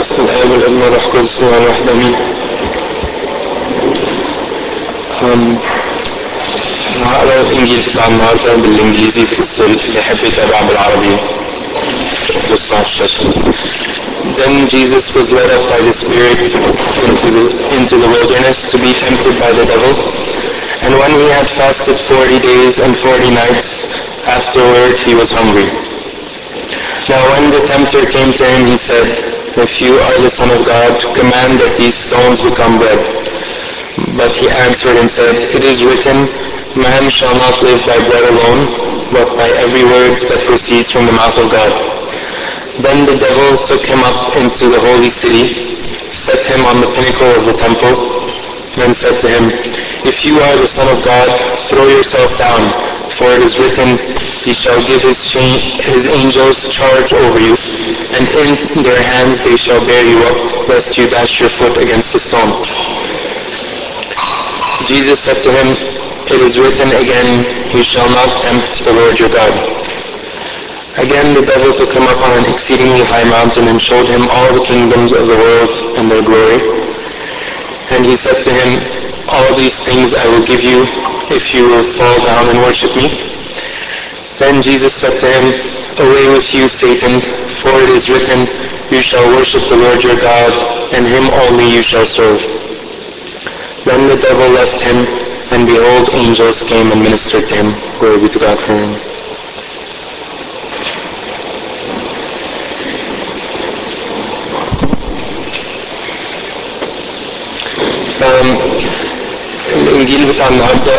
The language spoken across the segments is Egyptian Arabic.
باسم الآب والابن والروح القدس الله الواحد آمين. أم، أنا هقرا الإنجيل بتاع النهاردة بالإنجليزي بس اللي يحب يتابع بالعربي بص على الشاشة. Then Jesus was led up by the Spirit into the, into the wilderness to be tempted by the devil. And when he had fasted forty days and forty nights, afterward he was hungry. Now when the tempter came to him, he said, If you are the Son of God, command that these stones become bread. But he answered and said, It is written, Man shall not live by bread alone, but by every word that proceeds from the mouth of God. Then the devil took him up into the holy city, set him on the pinnacle of the temple, and said to him, If you are the Son of God, throw yourself down, for it is written, He shall give his, cha- his angels charge over you, and in their hands they shall bear you up, lest you dash your foot against a stone. Jesus said to him, It is written again, You shall not tempt the Lord your God. Again the devil took him up on an exceedingly high mountain and showed him all the kingdoms of the world and their glory. And he said to him, All these things I will give you if you will fall down and worship me. Then Jesus said to him, Away with you, Satan, for it is written, You shall worship the Lord your God, and him only you shall serve. Then the devil left him, and behold, angels came and ministered to him. Glory be to God for him. فالإنجيل بتاع النهاردة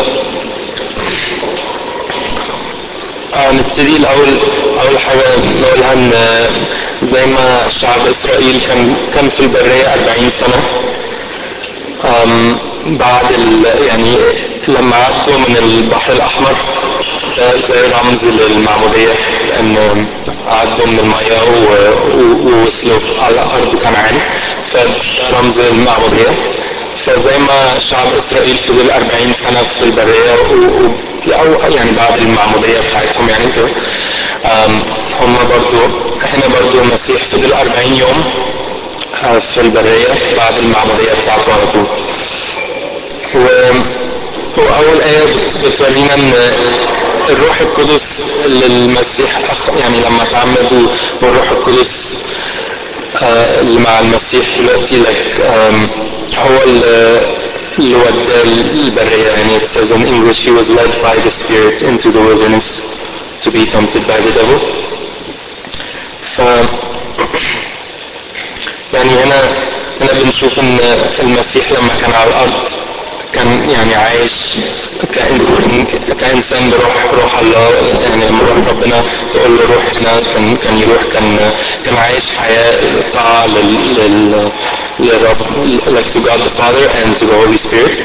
آه نبتدي الأول أول حاجة نقولها إن زي ما شعب إسرائيل كان كان في البرية 40 سنة آم، بعد ال يعني لما عدوا من البحر الأحمر ده زي رمز للمعمودية لأن عدوا من المية و- و- ووصلوا على أرض كنعان فده رمز للمعمودية فزي ما شعب إسرائيل فضل 40 سنة في البرية و- و- أو يعني بعد المعمودية بتاعتهم يعني كده آم، هم برضو هنا برضو المسيح فضل 40 يوم آه، في البرية بعد المعمودية بتاعته على طول و... وأول آية بت... بتورينا إن الروح القدس اللي المسيح أخ... يعني لما تعمد و- والروح القدس آه، اللي مع المسيح دلوقتي like, um, هو اللي اللي وداه البرية يعني it says in English he was led by the Spirit into the wilderness to be tempted by the devil ف يعني هنا هنا بنشوف ان المسيح لما كان على الارض كان يعني عايش كإنسان كإنسان بروح روح الله يعني لما روح ربنا تقول له روح هنا كان كان يروح كان كان عايش حياة طاعة لل لل للرب like to God the Father and to the Holy Spirit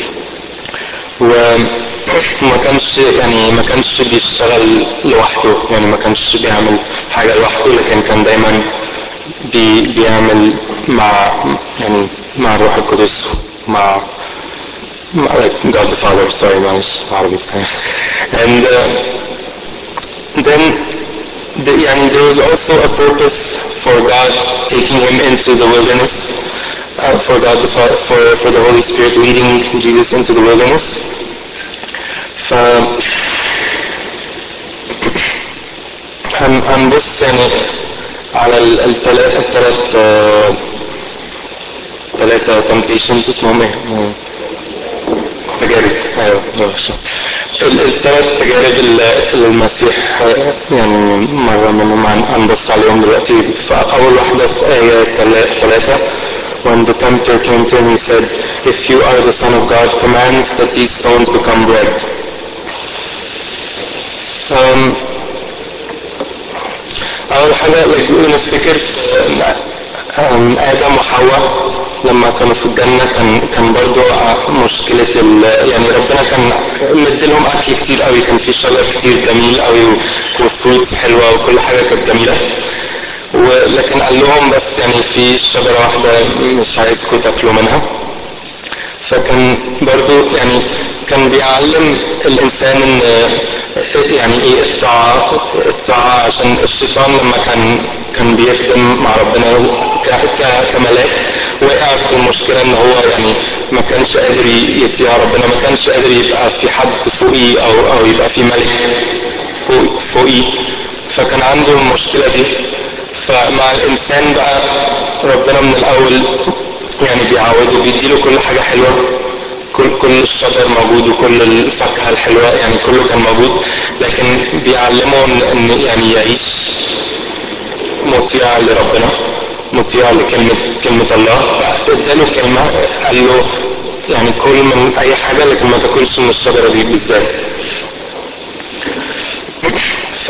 وما كانش يعني ما كانش بيشتغل لوحده يعني ما كانش بيعمل حاجة لوحده لكن كان دايما بي بيعمل مع يعني مع الروح القدس مع مع like God the Father sorry معلش عربي بتاعي and uh, then the, يعني there was also a purpose for God taking him into the wilderness uh, for God the Father, for for the Holy Spirit leading Jesus into the wilderness ف هن هنبص يعني على الثلاث الثلاث ثلاثة temptations اسمهم ايه؟ تجارب ايوه ماشي الثلاث تجارب اللي اللي المسيح آه، يعني مرة منهم هن- هنبص عليهم دلوقتي فأول واحدة في آية ثلاثة When the tempter came to him, he said, If you are the Son of God, command that these stones become bread. Um, أول حاجة like نفتكر في آم، آدم وحواء لما كانوا في الجنة كان كان برضو ع- مشكلة ال يعني ربنا كان مديلهم أكل كتير قوي كان في شجر كتير جميل قوي وفروتس حلوة وكل حاجة كانت جميلة ولكن قال لهم بس يعني في شجرة واحدة مش عايزكم تاكلوا منها فكان برضو يعني كان بيعلم الانسان ان يعني ايه الطاعه الطاعه عشان الشيطان لما كان كان بيخدم مع ربنا ك- ك- كملاك وقع في المشكله ان هو يعني ما كانش قادر ي- يطيع ربنا ما كانش قادر يبقى في حد فوقيه او او يبقى في ملك فوق فوقيه فكان عنده المشكله دي فمع الانسان بقى ربنا من الاول يعني بيعوده بيديله كل حاجه حلوه كل كل الشجر موجود وكل الفاكهه الحلوه يعني كله كان موجود لكن بيعلمه ان إن يعني يعيش مطيع لربنا مطيع لكلمة كلمة الله فاداله كلمة قال له يعني كل من أي حاجة لكن ما تاكلش من الشجرة دي بالذات ف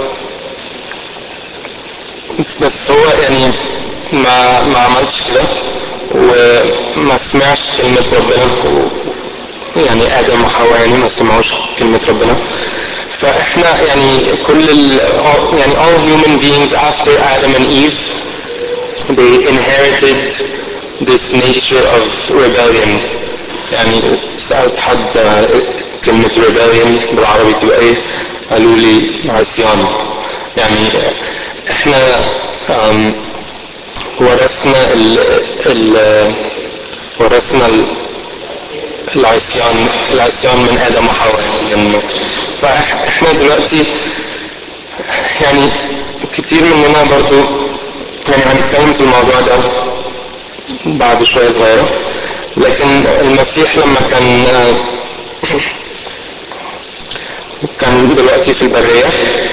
بس هو يعني ما ما عملش كده وما سمعش كلمة ربنا يعني آدم وحواء يعني ما سمعوش كلمة ربنا فإحنا يعني كل ال يعني all human beings after Adam and Eve they inherited this nature of rebellion يعني سألت حد آه، كلمة rebellion بالعربي تبقى ايه قالوا لي عصيان يعني احنا آم، ورثنا ال ال ورثنا ال العصيان العصيان من ادم وحواء من- فاحنا دلوقتي يعني كتير مننا برضو يعني هنتكلم في الموضوع ده بعد شوية صغيرة لكن المسيح لما كان كان دلوقتي في البرية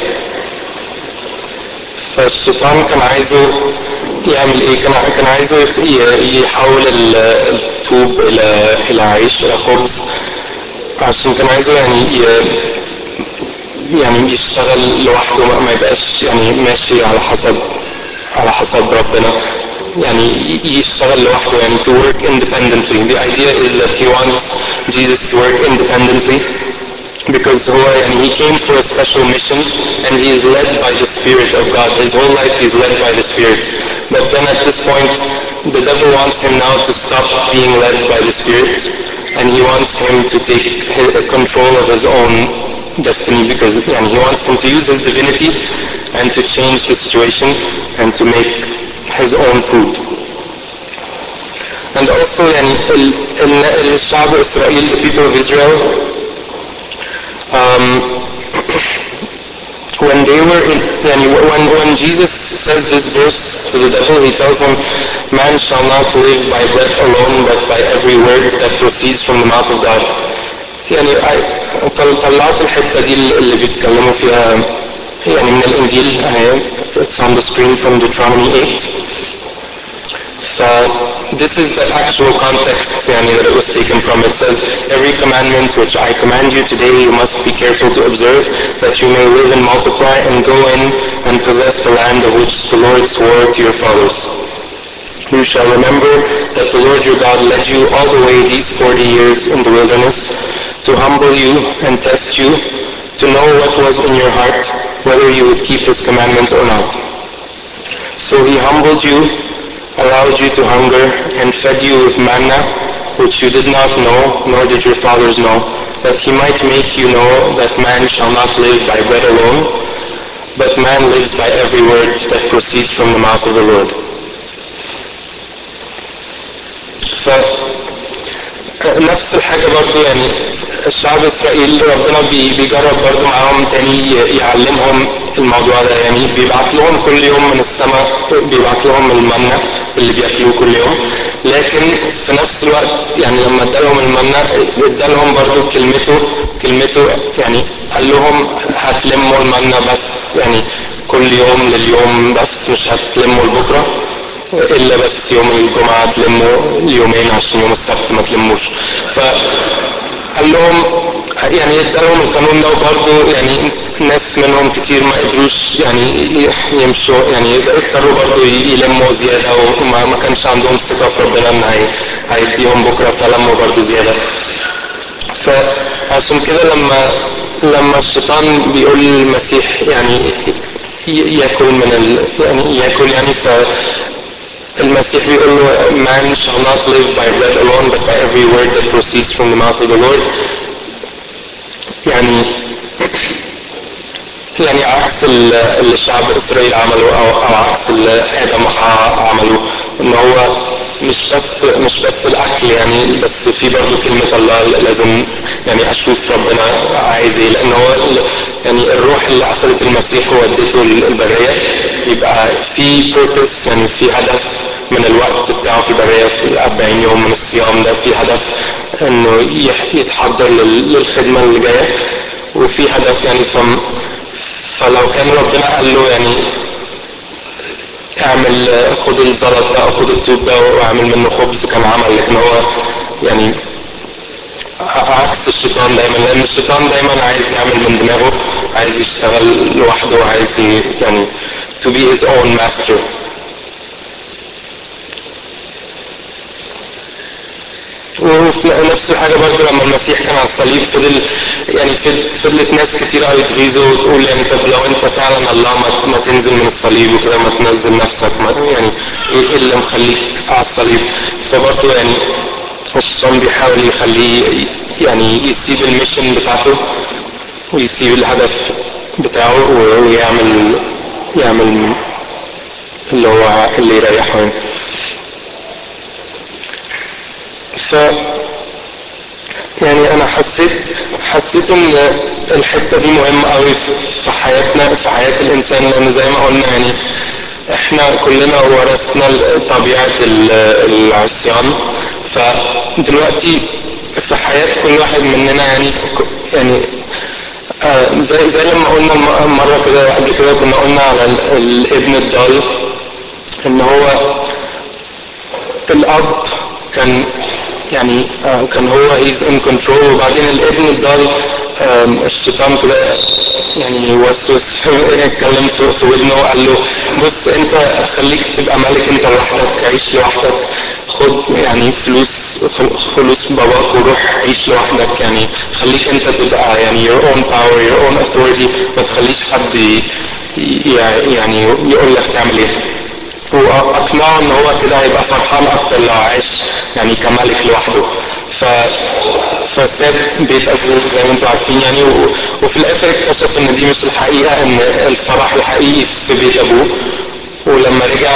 فالشيطان كان عايزه يعمل ايه كان كان عايزه يخ- ي- يحول ال- الطوب الى الى عيش الى خبز عشان كان عايزه يعني ي- يعني يشتغل لوحده ما ما يبقاش يعني ماشي على حسب على حسب ربنا يعني ي- يشتغل لوحده يعني to work independently the idea is that he wants Jesus to work independently because هو يعني he came for a special mission and he is led by the Spirit of God. His whole life he is led by the Spirit. But then at this point, the devil wants him now to stop being led by the Spirit and he wants him to take hi- control of his own destiny because and he wants him to use his divinity and to change the situation and to make his own food. And also يعني ال- ال- الشعب إسرائيل the people of Israel um, when they were in, يعني when, when Jesus says this verse to the devil, he tells him, man shall not live by bread alone, but by every word that proceeds from the mouth of God. يعني I- طل- طلعت الحتة دي اللي بيتكلموا فيها يعني من الإنجيل أهي it's on the screen from Deuteronomy 8 So this is the actual context يعني, that it was taken from. It says, Every commandment which I command you today you must be careful to observe, that you may live and multiply and go in and possess the land of which the Lord swore to your fathers. You shall remember that the Lord your God led you all the way these forty years in the wilderness to humble you and test you, to know what was in your heart, whether you would keep his commandments or not. So he humbled you, allowed you to hunger, and fed you with manna, which you did not know, nor did your fathers know, that he might make you know that man shall not live by bread alone, but man lives by every word that proceeds from the mouth of the Lord. ف نفس الحاجة برضو يعني الشعب إسرائيل ربنا بي- بيجرب برضو معاهم تاني ي- يعلمهم الموضوع ده يعني بيبعت لهم كل يوم من السماء بيبعت لهم المنة اللي بياكلوه كل يوم لكن في نفس الوقت يعني لما ادالهم المنة ادالهم برضو كلمته كلمته يعني قال لهم هتلموا المنة بس يعني كل يوم لليوم بس مش هتلموا لبكره الا بس يوم الجمعه تلموا يومين عشان يوم السبت ما تلموش فقال لهم يعني ادالهم القانون ده وبرضه يعني ناس منهم كتير ما قدروش يعني يمشوا يعني اضطروا برضه يلموا زياده وما ما كانش عندهم ثقه في ربنا ان هي هيديهم بكره فلموا برضه زياده فعشان كده لما لما الشيطان بيقول للمسيح يعني ي- ياكل من ال يعني ياكل يعني ف المسيح بيقول له man shall not live by bread alone but by every word that proceeds from the mouth of the Lord يعني يعني عكس اللي شعب اسرائيل عمله او, أو عكس اللي ادم عمله ان هو مش بس مش بس الاكل يعني بس في برضه كلمه الله لازم يعني اشوف ربنا عايز ايه لان هو يعني الروح اللي اخذت المسيح وودته البريه يبقى في بيربس يعني في هدف من الوقت بتاعه في البريه في 40 يوم من الصيام ده في هدف انه يتحضر للخدمه اللي جايه وفي هدف يعني فم فلو كان ربنا قال له يعني اعمل خد الزلط ده او خد الطوب ده واعمل منه خبز كان عمل لكن هو يعني عكس الشيطان دايما لان الشيطان دايما عايز يعمل من دماغه عايز يشتغل لوحده وعايز يعني to be his own master وفي نفس الحاجه برضه لما المسيح كان على الصليب فضل يعني فضلت ناس كتير قوي تغيظه وتقول يعني طب لو انت فعلا الله ما, ما تنزل من الصليب وكده ما تنزل نفسك ما يعني ايه اللي مخليك على الصليب فبرضه يعني الشيطان بيحاول يخليه يعني يسيب الميشن بتاعته ويسيب الهدف بتاعه ويعمل يعمل اللي هو اللي يريحه يعني. ف يعني انا حسيت حسيت ان الحته دي مهمه قوي في حياتنا في حياه الانسان لان زي ما قلنا يعني احنا كلنا ورثنا طبيعه العصيان فدلوقتي في حياه كل واحد مننا يعني يعني آه زي زي لما قلنا مره كده قبل كده كنا قلنا على الابن الضال ان هو الاب كان يعني آه كان هو هيز ان كنترول وبعدين الابن الضال آه الشيطان كده يعني وسوس اتكلم في, في ودنه وقال له بص انت خليك تبقى ملك انت لوحدك عيش لوحدك خد يعني فلوس فلوس باباك وروح عيش لوحدك يعني خليك انت تبقى يعني your own power your own authority ما تخليش حد يعني يقول لك تعمل ايه واقنعه ان هو كده هيبقى فرحان اكتر لو عاش يعني كملك لوحده ف فساب بيت ابوه زي ما انتم عارفين يعني و... وفي الاخر اكتشف ان دي مش الحقيقه ان الفرح الحقيقي في بيت ابوه ولما رجع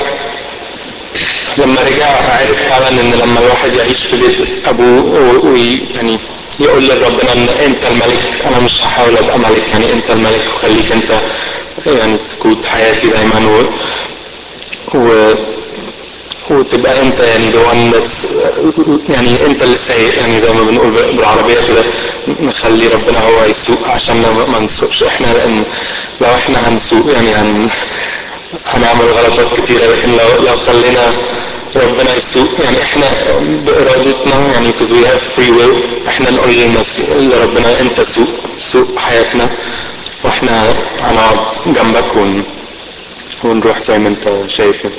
لما رجع عرف فعلا ان لما الواحد يعيش في بيت ابوه ويعني يقول لربنا ان انت الملك انا مش هحاول ابقى ملك يعني انت الملك وخليك انت يعني تقود حياتي دايما و, و... وتبقى انت يعني the one that's يعني انت اللي سايق يعني زي ما بنقول بالعربيه كده نخلي ربنا هو يسوق عشان ما نسوقش احنا لان لو احنا هنسوق يعني هن هنعمل غلطات كتيره لكن لو لو خلينا ربنا يسوق يعني احنا بارادتنا يعني because we have free will احنا نقول لربنا انت سوق سوق حياتنا واحنا هنقعد جنبك ون ونروح زي ما انت شايف يعني.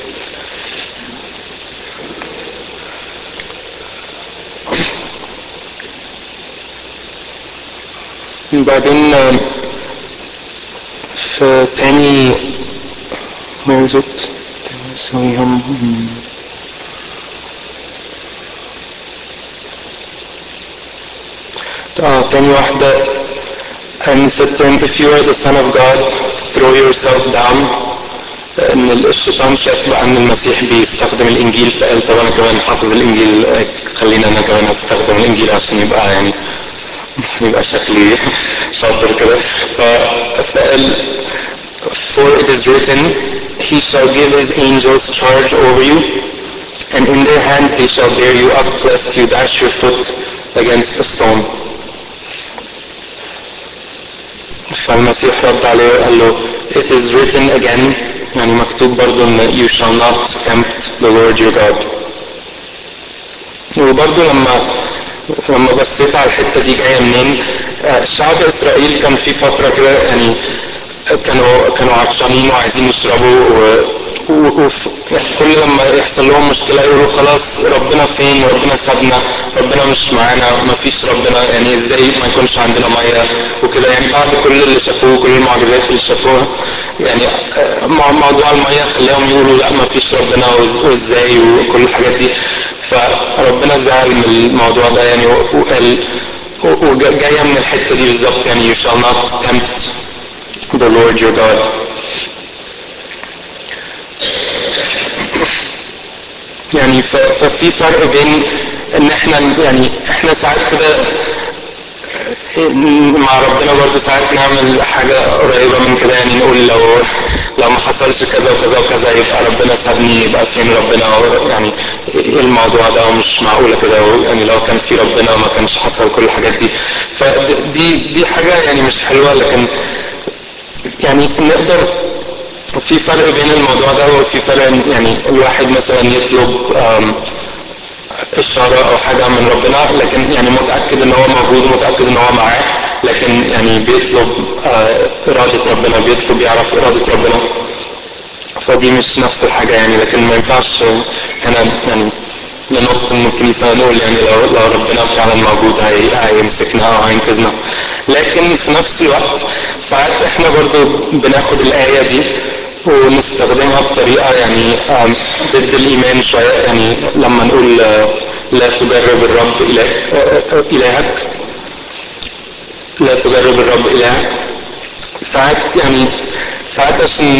بعدين في تاني where is it نسويهم اه تاني واحدة and said to him if you are the son of God throw yourself down ان الشيطان شاف بقى ان المسيح بيستخدم الانجيل فقال طب انا كمان حافظ الانجيل خلينا انا كمان استخدم الانجيل عشان يبقى يعني يبقى شكلي شاطر كده فقال for it is written he shall give his angels charge over you and in their hands they shall bear you up lest you dash your foot against a stone فالمسيح رد عليه وقال له it is written again يعني مكتوب برضو ان you shall not tempt the Lord your God وبرضو لما لما بصيت على الحته دي جايه منين شعب اسرائيل كان في فتره كده يعني كانوا كانوا عطشانين وعايزين يشربوا و وف يعني كل لما يحصل لهم مشكله يقولوا خلاص ربنا فين ربنا سابنا ربنا مش معانا ما فيش ربنا يعني ازاي ما يكونش عندنا ميه وكده يعني بعد كل اللي شافوه كل المعجزات اللي شافوها يعني موضوع الميه خلاهم يقولوا لا ما فيش ربنا وازاي وكل الحاجات دي فربنا زعل من الموضوع ده يعني وقال وجايه من الحته دي بالظبط يعني you shall not tempt the Lord your God. يعني ف- ففي فرق بين ان احنا يعني احنا ساعات كده مع ربنا برضه ساعات نعمل حاجة قريبة من كده يعني نقول لو لو ما حصلش كذا وكذا وكذا يبقى ربنا سابني يبقى فين ربنا أو يعني ايه الموضوع ده ومش معقولة كده يعني لو كان في ربنا ما كانش حصل كل الحاجات دي فدي دي حاجة يعني مش حلوة لكن يعني نقدر في فرق بين الموضوع ده وفي فرق إن يعني الواحد مثلا يطلب آم، إشارة أو حاجة من ربنا لكن يعني متأكد إن هو موجود ومتأكد إن هو معاه لكن يعني بيطلب آه، إرادة ربنا بيطلب يعرف إرادة ربنا فدي مش نفس الحاجة يعني لكن ما ينفعش هنا يعني ننط من الكنيسة ونقول يعني لو لو ربنا فعلا موجود هي- هيمسكنا أو هينقذنا لكن في نفس الوقت ساعات احنا برضو بناخد الآية دي ونستخدمها بطريقة يعني آم، ضد الإيمان شوية يعني لما نقول آه، لا تجرب الرب إله- آه، آه، إلهك لا تجرب الرب إلهك ساعات يعني ساعات عشان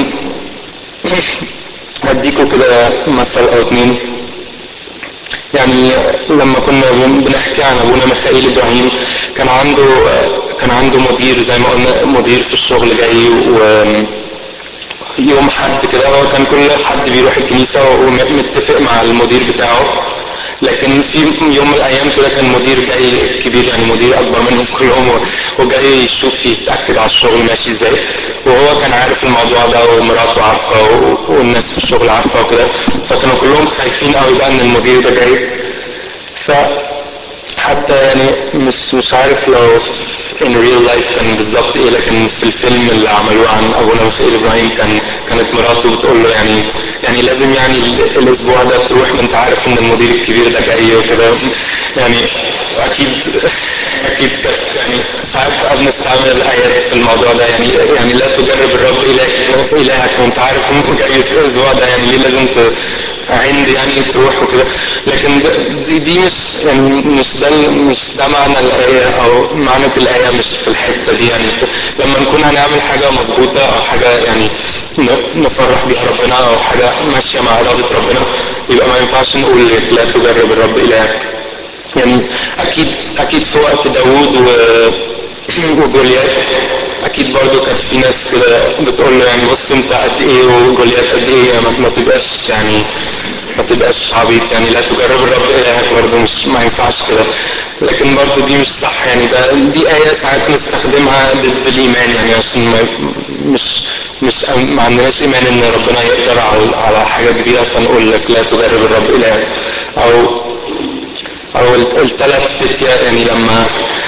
هديكوا كده مثل او اتنين يعني لما كنا بن- بنحكي عن ابونا ميخائيل ابراهيم كان عنده كان عنده مدير زي ما قلنا مدير في الشغل جاي و يوم حد كده هو كان كل حد بيروح الكنيسة ومتفق مع المدير بتاعه لكن في يوم من الايام كده كان مدير جاي كبير يعني مدير اكبر منهم كلهم و- وجاي يشوف يتاكد على الشغل ماشي ازاي وهو كان عارف الموضوع ده ومراته عارفه و- والناس في الشغل عارفه وكده فكانوا كلهم خايفين قوي بقى ان المدير ده جاي ف حتى يعني مش مش عارف لو in real life كان بالظبط ايه لكن في الفيلم اللي عملوه عن ابونا ميخائيل ابراهيم كان كانت مراته بتقول له يعني يعني لازم يعني ال- الاسبوع ده تروح ما انت عارف ان المدير الكبير ده جاي وكده يعني اكيد اكيد كانت يعني ساعات بقى بنستعمل الايات في الموضوع ده يعني يعني لا تجرب الرب إله- الهك وانت عارف انه جاي في الاسبوع ده يعني ليه لازم ت- عند يعني تروح وكده لكن ده دي, دي مش يعني مش ده مش ده معنى الآية أو معنى الآية مش في الحتة دي يعني ف- لما نكون هنعمل حاجة مظبوطة أو حاجة يعني ن- نفرح بيها ربنا أو حاجة ماشية مع إرادة ربنا يبقى ما ينفعش نقول لا تجرب الرب إلهك يعني أكيد أكيد في وقت داوود و وجوليات اكيد برضو كانت في ناس كده بتقول له يعني بص انت قد ايه وجوليات قد ايه ما, ما تبقاش يعني ما تبقاش عبيط يعني لا تجرب الرب الهك برضو مش ما ينفعش كده لكن برضو دي مش صح يعني ده دي آية ساعات نستخدمها ضد الإيمان يعني عشان ما مش مش ما عندناش إيمان إن ربنا يقدر على على حاجة كبيرة فنقول لك لا تجرب الرب إلهك أو أو الثلاث فتية يعني لما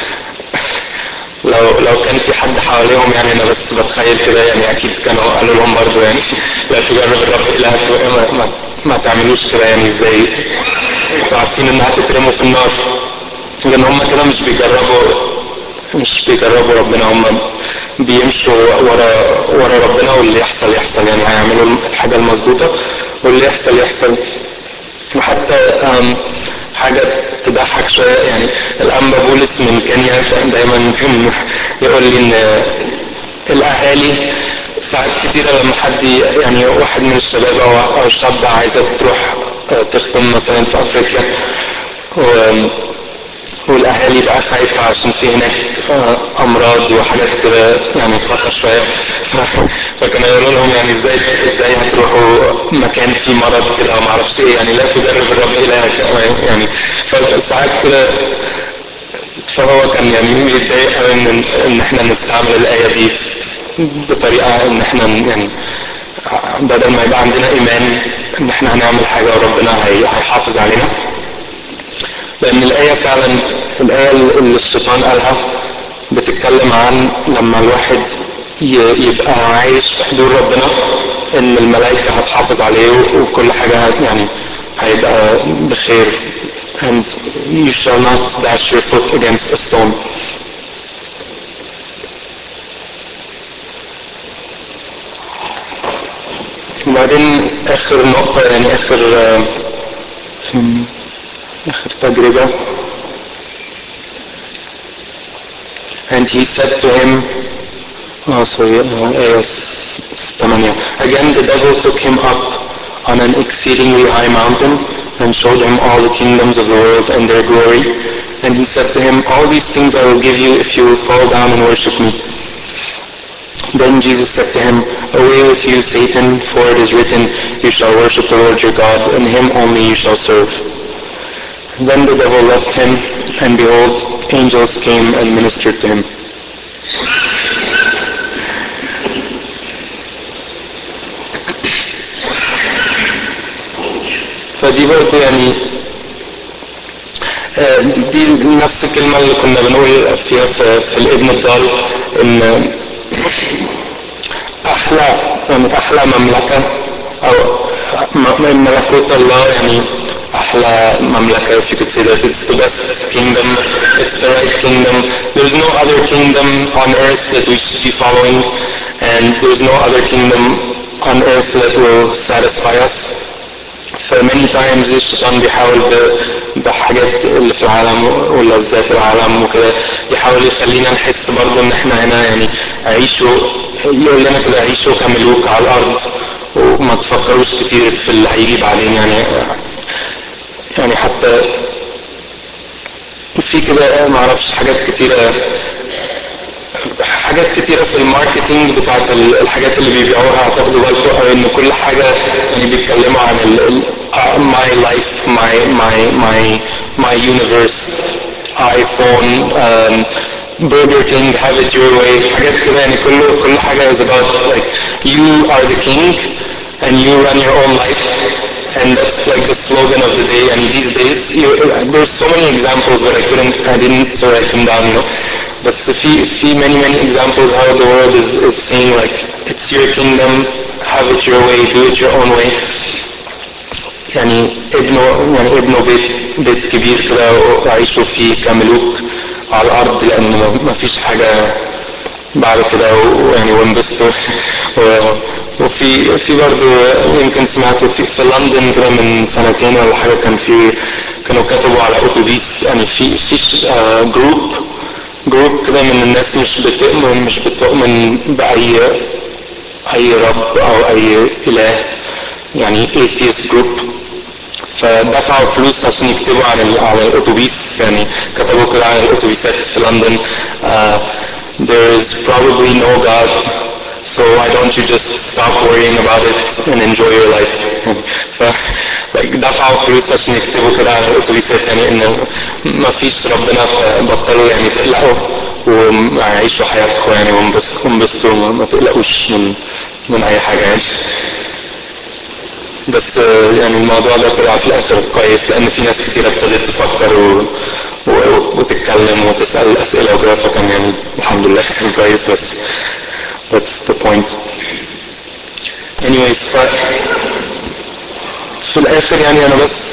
لو لو كان في حد حواليهم يعني انا بس بتخيل كده يعني اكيد كانوا قالوا لهم برضو يعني لا تجرب الرب الهك ما, ما, ما تعملوش كده يعني ازاي انتوا عارفين انها هتترموا في النار لان هم كده مش بيجربوا مش بيجربوا ربنا هم بيمشوا ورا ورا ربنا واللي يحصل يحصل يعني هيعملوا الحاجه المظبوطه واللي يحصل يحصل وحتى آم، حاجة تضحك شوية يعني الأنبا بولس من كينيا كان دايما كان يقول لي إن الأهالي ساعات كتيرة لما حد ي- يعني واحد من الشباب أو أو شاب عايزة تروح آه، تخدم مثلا في أفريقيا و- والاهالي بقى خايفه عشان في هناك آه، امراض وحاجات كده يعني خطر شويه ف- فكانوا يقولوا لهم يعني ازاي ازاي هتروحوا مكان فيه مرض كده وما اعرفش ايه يعني لا تجرب الرب الهك يعني فساعات كده فهو كان يعني بيتضايق قوي ان ان احنا نستعمل الايه دي في- بطريقه ان احنا يعني بدل ما يبقى عندنا ايمان ان احنا هنعمل حاجه وربنا هي- هيحافظ علينا لأن الآية فعلا الآية اللي الشيطان قالها بتتكلم عن لما الواحد ي- يبقى عايش في حدود ربنا إن الملائكة هتحافظ عليه وكل حاجة هت- يعني هيبقى بخير and you shall not dash your foot against a stone وبعدين آخر نقطة يعني آخر آه، فين آخر تجربة And he said to him, Oh, sorry, uh, آية س- س- 8. Again the devil took him up on an exceedingly high mountain and showed him all the kingdoms of the world and their glory. And he said to him, All these things I will give you if you will fall down and worship me. Then Jesus said to him, Away with you, Satan, for it is written, You shall worship the Lord your God, and him only you shall serve. Then the devil left him, and behold, angels came and ministered to him. فدي برضه يعني آه، دي, دي نفس الكلمة اللي كنا بنقول فيها في, في الابن الضال ان احلى يعني احلى مملكة او م- ملكوت الله يعني احلى مملكة if you could say that it's the best kingdom it's the right kingdom there's no other kingdom on earth that we should be following and there's no other kingdom on earth that will satisfy us فماني تايمز الشيطان بيحاول ب- بحاجات اللي في العالم ولذات العالم وكده يحاول يخلينا نحس برضه ان احنا هنا يعني عيشوا يقول لنا كده عيشوا كملوك على الارض وما تفكروش كتير في اللي هيجي بعدين يعني يعني حتى في كده معرفش حاجات كتيرة حاجات كتيرة في الماركتينج بتاعت ال- الحاجات اللي بيبيعوها هتاخدوا بالكم او ان كل حاجة يعني بيتكلموا عن ال ال my life my my my my universe iPhone um, Burger King have it your way حاجات كده يعني كل كل حاجة is about like you are the king and you run your own life and that's like the slogan of the day and these days you, there's so many examples but I couldn't I didn't write them down you know بس في في many many examples how the world is is saying like it's your kingdom have it your way do it your own way يعني ابنه يعني ابنه بيت بيت كبير كده وعيشوا فيه كملوك على الارض لان ما فيش حاجه بعد كده ويعني وانبسطوا و- وفي في برضه يمكن سمعتوا في في لندن كده من سنتين ولا حاجه كان في كانوا كتبوا على اتوبيس يعني في في جروب جروب كده من الناس مش بتؤمن مش بتؤمن باي اي رب او اي اله يعني atheist group فدفعوا فلوس عشان يكتبوا عن ال- على الاتوبيس يعني كتبوا كده على الاتوبيسات في لندن uh, there is probably no God so why don't you just stop worrying about it and enjoy your life ف like دفعوا فلوس عشان يكتبوا كده على الاتوبيسات يعني ان ما فيش ربنا فبطلوا يعني تقلقوا وعيشوا حياتكم يعني وانبسطوا وانبسطوا ما ما تقلقوش من من اي حاجه يعني بس آه، يعني الموضوع ده طلع في الاخر كويس لان في ناس كتير ابتدت تفكر و... و... وتتكلم وتسال اسئله وكده فكان يعني الحمد لله كان كويس بس that's the point anyways ف في الاخر يعني انا بس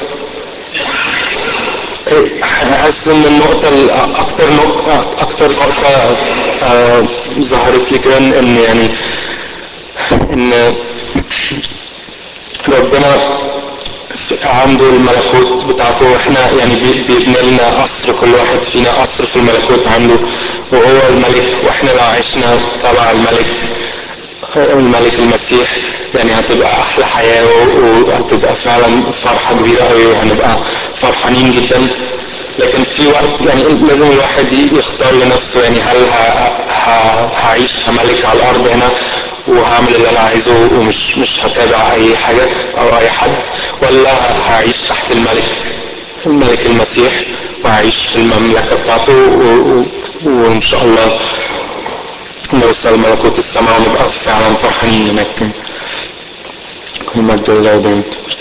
إيه، حاسس ان النقطة الأكتر نقطة أكتر نقطة آه، ظهرت لي كده إن يعني إن ربنا في- عنده الملكوت بتاعته واحنا يعني بي- بيبني لنا قصر كل واحد فينا قصر في الملكوت عنده وهو الملك واحنا لو عشنا تبع الملك الملك المسيح يعني هتبقى احلى حياه و- وهتبقى فعلا فرحه كبيره قوي وهنبقى فرحانين جدا لكن في وقت يعني لازم الواحد ي- يختار لنفسه يعني هل ه- ه- هعيش كملك على الارض هنا وهعمل اللي انا عايزه ومش مش هتابع اي حاجه او اي حد ولا هعيش تحت الملك الملك المسيح وهعيش في المملكه بتاعته و- و- وان شاء الله نوصل ملكوت السماء ونبقى فعلا فرحانين هناك المجد لله دايما